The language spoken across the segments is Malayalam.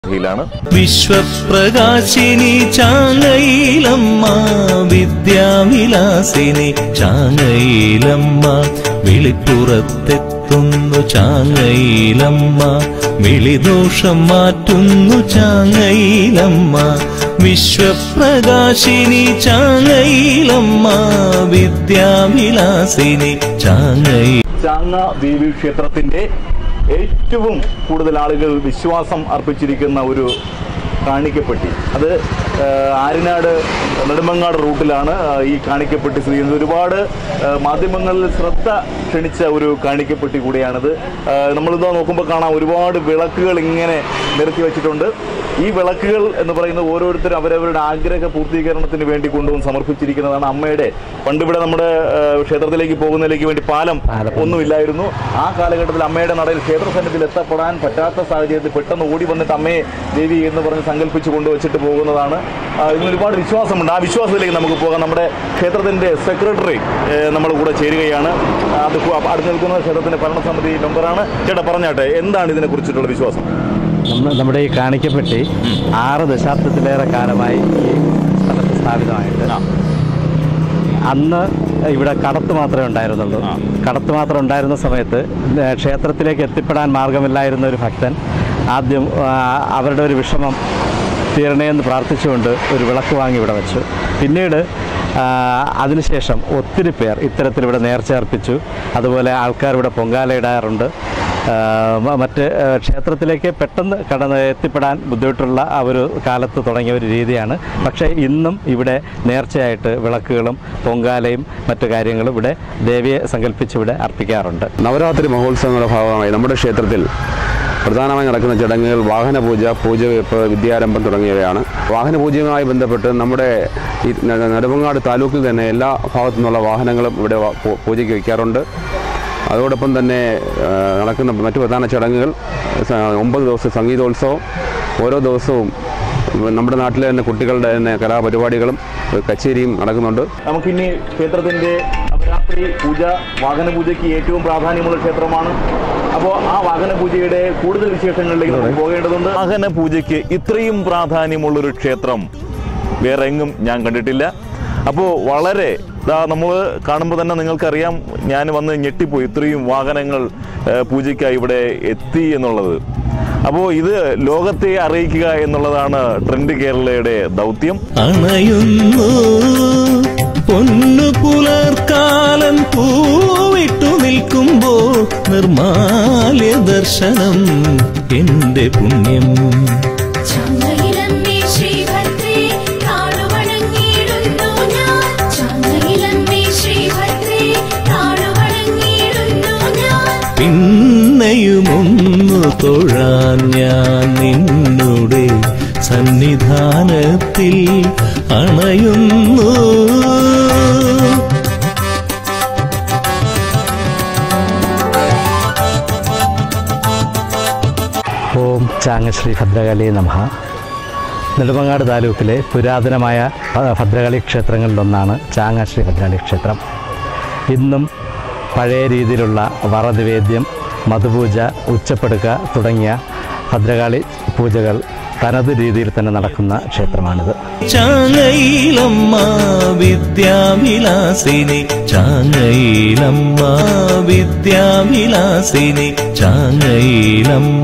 യിലാണ് വിശ്വപ്രകാശിനി ചാങ്ങയിലമ്മ വിദ്യാവിലാസിനി ചാങ്ങയിലമ്മ വിളിപ്പുറത്തെത്തുന്നു ചാങ്ങയിലമ്മ വിളിദോഷം മാറ്റുന്നു ചാങ്ങയിലമ്മ വിശ്വപ്രകാശിനി ചാങ്ങയിലമ്മ വിദ്യാവിലാസിനി ചാങ്ങയി ചാങ്ങ ദേവി ക്ഷേത്രത്തിന്റെ ഏറ്റവും കൂടുതൽ ആളുകൾ വിശ്വാസം അർപ്പിച്ചിരിക്കുന്ന ഒരു കാണിക്കപ്പെട്ടി അത് ആ, ആര്യനാട് നെടുമങ്ങാട് റൂട്ടിലാണ് ആ, ഈ കാണിക്കപ്പെട്ടി സ്ഥിതി ചെയ്യുന്നത് ഒരുപാട് ആ, മാധ്യമങ്ങളിൽ ശ്രദ്ധ ക്ഷണിച്ച ഒരു കാണിക്കപ്പെട്ടി കൂടിയാണിത് ആ, നമ്മളിതാ നോക്കുമ്പോൾ കാണാം ഒരുപാട് വിളക്കുകൾ ഇങ്ങനെ നിരത്തി വെച്ചിട്ടുണ്ട് ഈ വിളക്കുകൾ എന്ന് പറയുന്നത് ഓരോരുത്തരും അവരവരുടെ ആഗ്രഹ പൂർത്തീകരണത്തിന് വേണ്ടി കൊണ്ടുവന്ന് സമർപ്പിച്ചിരിക്കുന്നതാണ് അമ്മയുടെ പണ്ടിവിടെ നമ്മുടെ ആ, ക്ഷേത്രത്തിലേക്ക് പോകുന്നതിലേക്ക് വേണ്ടി പാലം ഒന്നുമില്ലായിരുന്നു ആ കാലഘട്ടത്തിൽ അമ്മയുടെ നടയിൽ ക്ഷേത്ര സന്നിധിയിൽ എത്തപ്പെടാൻ പറ്റാത്ത സാഹചര്യത്തിൽ പെട്ടെന്ന് ഓടി വന്നിട്ട് അമ്മയെ ദേവി എന്ന് പറഞ്ഞ് സങ്കല്പിച്ച് കൊണ്ടുവച്ചിട്ട് പോകുന്നതാണ് ആ, ഇതിന് ഒരുപാട് വിശ്വാസമുണ്ട് ആ വിശ്വാസത്തിലേക്ക് നമുക്ക് പോകാം നമ്മുടെ ക്ഷേത്രത്തിന്റെ സെക്രട്ടറി നമ്മുടെ കൂടെ ചേരുകയാണ് ആ, അത് കു- അടുത്ത് നിൽക്കുന്ന ക്ഷേത്രത്തിന്റെ ഭരണസമിതി മെമ്പറാണ് ചേട്ടാ പറഞ്ഞാട്ടെ എന്താണ് ഇതിനെ കുറിച്ചിട്ടുള്ള വിശ്വാസം നമ്മ- നമ്മുടെ ഈ കാണിക്കപ്പെട്ടി ആറ് ദശാബ്ദത്തിലേറെ കാലമായി ഈ സ്ഥലത്ത് സ്ഥാപിതമായിട്ട് അന്ന് ഇവിടെ കടത്ത് മാത്രമേ ഉണ്ടായിരുന്നുള്ളൂ കടത്ത് മാത്രം ഉണ്ടായിരുന്ന സമയത്ത് ഏ, ക്ഷേത്രത്തിലേക്ക് എത്തിപ്പെടാൻ മാർഗമില്ലായിരുന്ന ഒരു ഭക്തൻ ആദ്യം ആ, അവരുടെ ഒരു വിഷമം തീരണേയെന്ന് പ്രാർത്ഥിച്ചുകൊണ്ട് ഒരു വിളക്ക് വാങ്ങി ഇവിടെ വെച്ചു പിന്നീട് ആ, അതിനുശേഷം ഒത്തിരി പേർ ഇത്തരത്തിൽ ഇവിടെ നേർച്ച അർപ്പിച്ചു അതുപോലെ ആൾക്കാർ ഇവിടെ പൊങ്കാല ഇടാറുണ്ട് ആ, മ- മറ്റ് ആ, ക്ഷേത്രത്തിലേക്ക് പെട്ടെന്ന് കടന്ന് എത്തിപ്പെടാൻ ബുദ്ധിമുട്ടുള്ള ആ ഒരു കാലത്ത് തുടങ്ങിയ ഒരു രീതിയാണ് പക്ഷേ ഇന്നും ഇവിടെ നേർച്ചയായിട്ട് വിളക്കുകളും പൊങ്കാലയും മറ്റു കാര്യങ്ങളും ഇവിടെ ദേവിയെ സങ്കല്പിച്ച് ഇവിടെ അർപ്പിക്കാറുണ്ട് നവരാത്രി മഹോത്സവങ്ങളുടെ ഭാഗമായി നമ്മുടെ ക്ഷേത്രത്തിൽ പ്രധാനമായി നടക്കുന്ന ചടങ്ങുകൾ വാഹന പൂജ പൂജവെപ്പ് വിദ്യാരംഭം തുടങ്ങിയവയാണ് വാഹന പൂജയുമായി ബന്ധപ്പെട്ട് നമ്മുടെ ഈ ന- നെടുമങ്ങാട് താലൂക്കിൽ തന്നെ എല്ലാ ഭാഗത്തു നിന്നുള്ള വാഹനങ്ങളും ഇവിടെ വ- പൂ- പൂജയ്ക്ക് വയ്ക്കാറുണ്ട് അതോടൊപ്പം തന്നെ ആ, നടക്കുന്ന മറ്റു പ്രധാന ചടങ്ങുകൾ സ- ഒമ്പത് ദിവസം സംഗീതോത്സവം ഓരോ ദിവസവും നമ്മുടെ നാട്ടിലെ തന്നെ കുട്ടികളുടെ തന്നെ കലാപരിപാടികളും കച്ചേരിയും നടക്കുന്നുണ്ട് നമുക്കിനി ക്ഷേത്രത്തിന്റെ നവരാത്രി പൂജ വാഹന പൂജയ്ക്ക് ഏറ്റവും പ്രാധാന്യമുള്ള ക്ഷേത്രമാണ് അപ്പോൾ ആ വാഹന പൂജയുടെ കൂടുതൽ വിശേഷങ്ങളിലേക്ക് നമുക്ക് പോകേണ്ടതുണ്ട് വാഹന പൂജയ്ക്ക് ഇത്രയും പ്രാധാന്യമുള്ളൊരു ക്ഷേത്രം വേറെ എങ്ങും ഞാൻ കണ്ടിട്ടില്ല അപ്പോൾ വളരെ ഇതാ നമ്മൾ കാണുമ്പോൾ തന്നെ നിങ്ങൾക്കറിയാം ഞാൻ വന്ന് ഞെട്ടിപ്പോയി ഇത്രയും വാഹനങ്ങൾ ഏഹ്, പൂജയ്ക്കായി ഇവിടെ എത്തി എന്നുള്ളത് അപ്പോൾ ഇത് ലോകത്തെ അറിയിക്കുക എന്നുള്ളതാണ് ട്രെൻഡ് കേരളയുടെ ദൗത്യം അണയുന്നു പൊന്നു പുലർക്കാലം പൂവിട്ടു നിൽക്കുമ്പോ നിർമാല്യ ദർശനം എന്റെ പുണ്യം ചങ്ങയിലമ്മേ ശ്രീഭദ്രേ താഴുവണങ്ങിയിടുന്നു ഞാൻ ചങ്ങയിലമ്മേ ശ്രീഭദ്രേ താഴുവണങ്ങിയിടുന്നു ഞാൻ പിന്നെയുമൊന്നു തൊഴാൻ ഞാൻ നിന്നുടെ സന്നിധാനത്തിൽ അണയുന്നു ഓം ചാങ്ങശ്രീ ഭദ്രകാളി നമഃ നെടുമങ്ങാട് താലൂക്കിലെ പുരാതനമായ ഭ- ഭദ്രകാളി ക്ഷേത്രങ്ങളിലൊന്നാണ് ചാങ്ങശ്രീ ഭദ്രകാളി ക്ഷേത്രം ഇന്നും പഴയ രീതിയിലുള്ള വറനിവേദ്യം മധുപൂജ ഉച്ചപ്പെടുക്ക തുടങ്ങിയ ഭദ്രകാളി പൂജകൾ തനത് രീതിയിൽ തന്നെ നടക്കുന്ന ക്ഷേത്രമാണിത് ചാങ്ങയിലമ്മ വിദ്യാവിലാസിനി ചാങ്ങയിലമ്മ വിദ്യാവിലാസിനി ചാങ്ങയിലമ്മ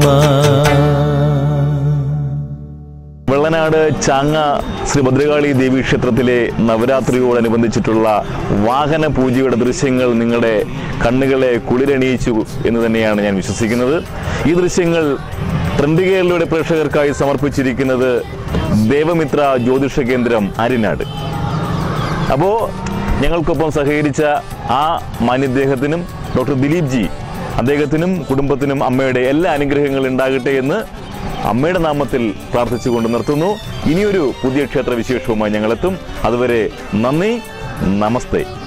വെള്ളനാട് ചാങ്ങ ശ്രീ ഭദ്രകാളി ദേവി ക്ഷേത്രത്തിലെ നവരാത്രിയോടനുബന്ധിച്ചിട്ടുള്ള വാഹന പൂജയുടെ ദൃശ്യങ്ങൾ നിങ്ങളുടെ കണ്ണുകളെ കുളിരണിയിച്ചു എന്ന് തന്നെയാണ് ഞാൻ വിശ്വസിക്കുന്നത് ഈ ദൃശ്യങ്ങൾ ട്രെൻഡ് കേരളയുടെ പ്രേക്ഷകർക്കായി സമർപ്പിച്ചിരിക്കുന്നത് ദേവമിത്ര ജ്യോതിഷ കേന്ദ്രം ആര്യനാട് അപ്പോൾ ഞങ്ങൾക്കൊപ്പം സഹകരിച്ച ആ മാന്യദ്ദേഹത്തിനും ഡോക്ടർ ദിലീപ് ജി അദ്ദേഹത്തിനും കുടുംബത്തിനും അമ്മയുടെ എല്ലാ അനുഗ്രഹങ്ങളും ഉണ്ടാകട്ടെ എന്ന് അമ്മയുടെ നാമത്തിൽ പ്രാർത്ഥിച്ചുകൊണ്ട് നിർത്തുന്നു ഇനിയൊരു പുതിയ ക്ഷേത്ര വിശേഷവുമായി ഞങ്ങളെത്തും അതുവരെ നന്ദി നമസ്തേ